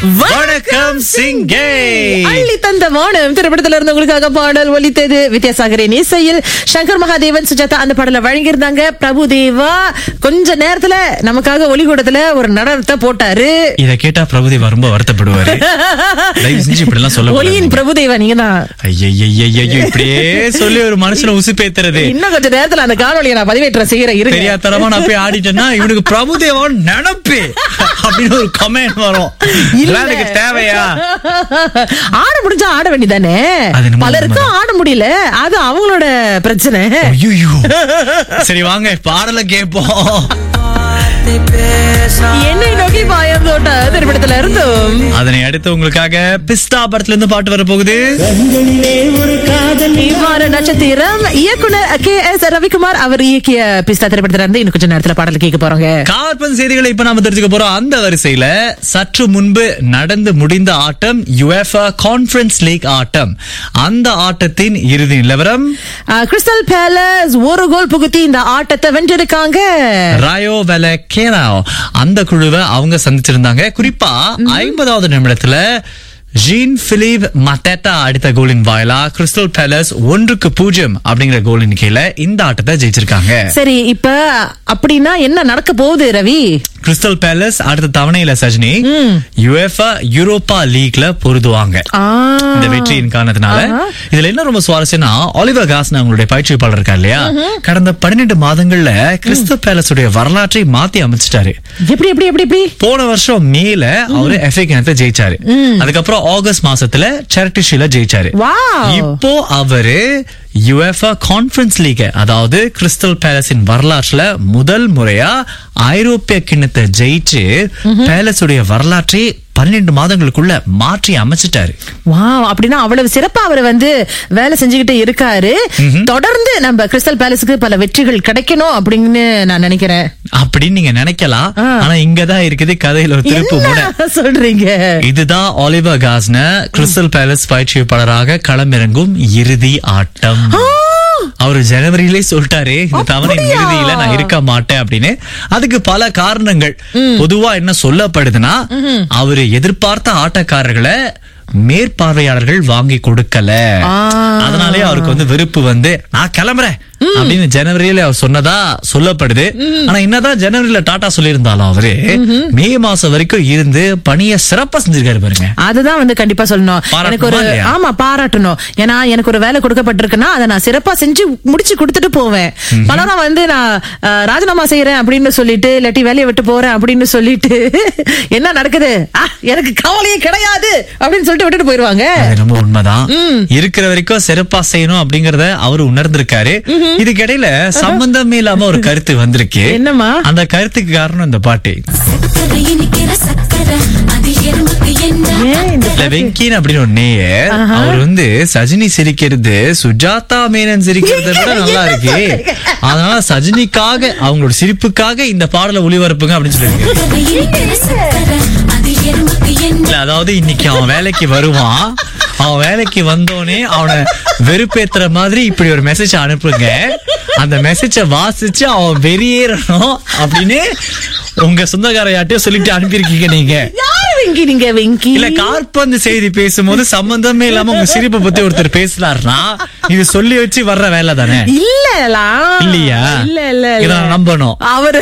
வணக்கம் சிங்கே அள்ளி தந்த வானம் திரைப்படத்துல இருந்து உங்களுக்காக பாடல் ஒலித்தது வித்யாசாகரின் இசையில் சங்கர் மகாதேவன் சுஜாதா அந்த பாடல வழங்கியிருந்தாங்க பிரபு தேவா கொஞ்ச நேரத்துல நமக்காக ஒலிகூடத்துல ஒரு நடனத்தை போட்டாரு இத கேட்டா பிரபுதேவா ரொம்ப வருத்தப்படுவாரு தயவு செஞ்சு இப்படி எல்லாம் சொல்ல ஒலியின் பிரபுதேவா நீங்க தான் ஐயோ இப்படியே சொல்லி ஒரு மனுஷனை உசுப்பேத்துறது இன்னும் கொஞ்ச நேரத்துல அந்த காணொலியை நான் பதிவேற்றம் செய்யறேன் இருங்க தெரியாதரமா நான் போய் ஆடிட்டேன்னா இவனுக்கு பிரபுதேவான் நினப்பு அப்படின்னு ஒரு கமெண்ட் வரும் இதெல்லாம் எனக்கு தேவையா ஆட முடிஞ்சா ஆட வேண்டியதானே அது என்னமோ பலருக்கும் ஆட முடியல அது அவங்களோட பிரச்சனை ஐயோ சரி வாங்க பாடல கேட்போம் என்னை நோக்கி பாயம் தோட்ட திரைப்படத்துல இருந்தும் அதனை அடுத்து உங்களுக்காக பிஸ்தா படத்துல இருந்து பாட்டு வர போகுது இவ்வாறு நட்சத்திரம் இயக்குனர் கே எஸ் ரவிக்குமார் அவர் இயக்கிய பிஸ்தா திரைப்படத்துல இருந்து இன்னும் கொஞ்ச நேரத்துல பாடல் கேட்க போறோங்க கார்பன் செய்திகளை இப்ப நாம தெரிஞ்சுக்க போறோம் அந்த வரிசையில சற்று முன்பு நடந்து முடிந்த ஆட்டம் யுஎஃப்ஆ கான்ஃபரன்ஸ் லீக் ஆட்டம் அந்த ஆட்டத்தின் இறுதி நிலவரம் கிறிஸ்டல் பேலஸ் ஒரு கோல் புகுத்தி இந்த ஆட்டத்தை வென்றிருக்காங்க ராயோ வெல கேராவ் அந்த குழுவை அவங்க சந்திச்சிருந்தாங்க குறிப்பா ஐம்பதாவது நிமிடத்துல ஜீன் பிலிப் மத்தேட்டா அடித்த கோலின் வாயிலா கிறிஸ்டல் பேலஸ் ஒன்றுக்கு பூஜ்ஜியம் அப்படிங்கிற கோலின் கீழே இந்த ஆட்டத்தை ஜெயிச்சிருக்காங்க சரி இப்ப அப்படின்னா என்ன நடக்க போகுது ரவி கிறிஸ்டல் பேலஸ் அடுத்த தவணையில சஜினி யுஎஃப்ஆ யூரோப்பா லீக்ல பொருதுவாங்க ஆ, இந்த வெற்றியின் காரணத்தினால இதுல என்ன ரொம்ப சுவாரஸ்யம்னா ஆலிவர் காஸ்ன அவங்களுடைய பயிற்சியாளர் இருக்கா இல்லையா கடந்த பன்னிரெண்டு மாதங்கள்ல கிறிஸ்டல் பேலஸுடைய வரலாற்றை மாத்தி அமைச்சிட்டாரு எப்படி எப்படி எப்படி எப்படி போன வருஷம் மேல அவரு எஃப்ஏ கிணத்தை ஜெயிச்சாரு அதுக்கப்புறம் ஆகஸ்ட் மாசத்துல சேரிட்டி ஷீல ஜெயிச்சாரு Wow. இப்போ அவரு யுஎஃப்ஆ கான்ஃபரன்ஸ் லீக் அதாவது கிறிஸ்டல் பேலஸின் வரலாற்றுல முதல் முறையா ஐரோப்பிய கிண்ணத்தை ஜெயிச்சு பேலஸுடைய வரலாற்றை பன்னெண்டு மாதங்களுக்குள்ள மாற்றி அமைச்சிட்டாரு வா அப்படின்னா அவ்வளவு சிறப்பா அவர் வந்து வேலை செஞ்சுக்கிட்டு இருக்காரு தொடர்ந்து நம்ம கிறிஸ்டல் பேலஸுக்கு பல வெற்றிகள் கிடைக்கணும் அப்படின்னு நான் நினைக்கிறேன் அப்படின்னு நீங்க நினைக்கலாம் ஆனா இங்கதான் இருக்குது கதையில ஒரு திருப்பு முனை என்ன சொல்றீங்க இதுதான் ஆலிவர் காஸ்ன கிறிஸ்டல் பேலஸ் பயிற்சியாளராக களமிறங்கும் இறுதி ஆட்டம் அவரு ஜனவரியிலே சொல்லிட்டாரு இந்த தவணை அப்படியா? இறுதியில நான் இருக்க மாட்டேன் அப்படின்னு அதுக்கு பல காரணங்கள் பொதுவா என்ன சொல்லப்படுதுன்னா அவரு எதிர்பார்த்த ஆட்டக்காரர்களை மேற்பார்வையாளர்கள் வாங்கி கொடுக்கல ஆ. அதனாலே அவருக்கு வந்து வெறுப்பு வந்து நான் கிளம்புறேன் அப்படின்னு ஜனவரியில அவர் சொன்னதா சொல்லப்படுது ஆனா என்னதான் ஜனவரியில டாடா சொல்லியிருந்தாலும் அவரு மே மாசம் வரைக்கும் இருந்து பணியை சிறப்பா செஞ்சிருக்காரு பாருங்க அதுதான் வந்து கண்டிப்பா சொல்லணும் பாராட்டணுமா எனக்கு ஒரு இல்லையா? ஆமா பாராட்டணும் ஏன்னா எனக்கு ஒரு வேலை கொடுக்கப்பட்டிருக்குன்னா அதை நான் சிறப்பா செஞ்சு முடிச்சு கொடுத்துட்டு போவேன் பலரும் வந்து நான் அஹ், ராஜினாமா செய்யறேன் அப்படின்னு சொல்லிட்டு இல்லாட்டி வேலையை விட்டு போறேன் அப்படின்னு சொல்லிட்டு என்ன நடக்குது ஆ, எனக்கு கவலையே கிடையாது அப்படின்னு சொல்லிட்டு விட்டுட்டு போயிருவாங்க அது ரொம்ப உண்மைதான் இருக்கிற வரைக்கும் சிறப்பா செய்யணும் அப்படிங்கறத அவரு உணர்ந்திருக்காரு இதுக்கு இடையில சம்பந்தமே இல்லாம ஒரு கருத்து வந்திருக்கு என்னம்மா? அந்த கருத்துக்கு காரணம் இந்த பாட்டு சக்கரை இனிக்கிற சக்கரை அது எறும்புக்கு என்ன ஏன் இந்த இல்ல வெங்கின் அப்படின்னு ஒரு நேயர் அவர் வந்து சஜினி சிரிக்கிறது சுஜாதா மேனன் சிரிக்கிறத விட நல்லா இருக்கு அதனால சஜினிக்காக அவங்களோட சிரிப்புக்காக இந்த பாடலை ஒளிபரப்புங்க அப்படின்னு சொல்லியிருக்கு சக்கரை இனிக்கிற சக்கரை அது எறும்புக்கு என்ன இல்ல அதாவது இன்னைக்கு அவன் வேலைக்கு வருவான் அவன் வேலைக்கு வந்தோனே அவனை வெறுப்பேத்துற மாதிரி இப்படி ஒரு மெசேஜ் அனுப்புங்க அந்த மெசேஜ வாசிச்சு அவன் வெறியேறணும் அப்படின்னு உங்க சொந்தக்கார யார்ட்டையும் சொல்லிட்டு அனுப்பியிருக்கீங்க நீங்க யாரு வெங்கி நீங்க வெங்கி இல்ல கார்பந்து செய்தி பேசும்போது சம்பந்தமே இல்லாம உங்க சிரிப்பை பத்தி ஒருத்தர் பேசினாருன்னா இது சொல்லி வச்சு வர்ற வேலை தானே இல்லலா இல்லையா? இல்ல இல்ல இதை இல்ல நான் நம்பணும். அவரு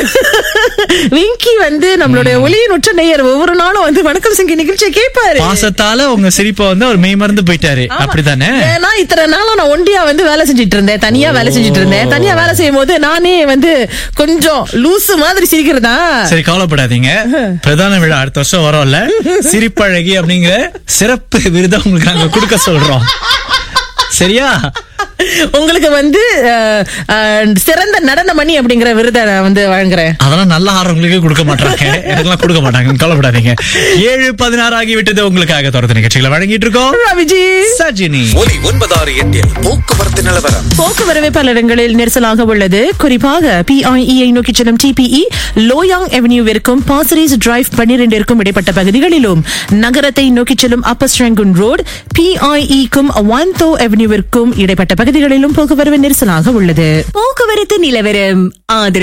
விங்கி வந்து நம்மளுடைய ஒளியின் உற்ற நேயர் ஒவ்வொரு நாளும் வந்து வணக்கம் சிங்கி நிகழ்ச்சியை கேட்பாரு பாசத்தால உங்க சிரிப்பை வந்து அவர் மெய் மறந்து போயிட்டாரு அப்படித்தானே ஏன்னா இத்தனை நாளா நான் ஒண்டியா வந்து வேலை செஞ்சுட்டு இருந்தேன் தனியா வேலை செஞ்சுட்டு இருந்தேன் தனியா வேலை செய்யும் போது நானே வந்து கொஞ்சம் லூசு மாதிரி சிரிக்கிறதா சரி கவலைப்படாதீங்க பிரதான விழா அடுத்த வருஷம் வரோம்ல சிரிப்பழகி அப்படிங்கிற சிறப்பு விருதை உங்களுக்கு நாங்க கொடுக்க சொல்றோம் சரியா உங்களுக்கு வந்து அஹ், அஹ், சிறந்த நடன மணி அப்படிங்கிற விருதை நான் வந்து வழங்குறேன் அதெல்லாம் நல்ல ஆர்வங்களுக்கு கொடுக்க மாட்டாங்க எனக்கெல்லாம் கொடுக்க மாட்டாங்க கவலைப்படாதீங்க ஏழு பதினாறு ஆகிவிட்டது உங்களுக்காக தொடர்ந்து நிகழ்ச்சிகளை வழங்கிட்டு இருக்கோம் ரவிஜி சஜினி ஒலி ஒன்பதாறு எட்டில் போக்குவரத்து நிலவரம் போக்குவரவு பல இடங்களில் நெரிசலாக உள்ளது குறிப்பாக பிஐஇஐ நோக்கி செல்லும் டிபிஇ லோயாங் அவென்யூவிற்கும் பாசரிஸ் டிரைவ் பன்னிரண்டிற்கும் இடைப்பட்ட பகுதிகளிலும் நகரத்தை நோக்கி செல்லும் அப்பர் ஸ்ட்ரெங்குன் ரோடு பிஐஇக்கும் ஒன்தோ அவென்யூவிற்கும் இடைப்பட்ட பகுதிகளிலும் போக்குவரவு நெரிசலாக உள்ளது போக்குவரத்து நிலவரம் ஆதரவு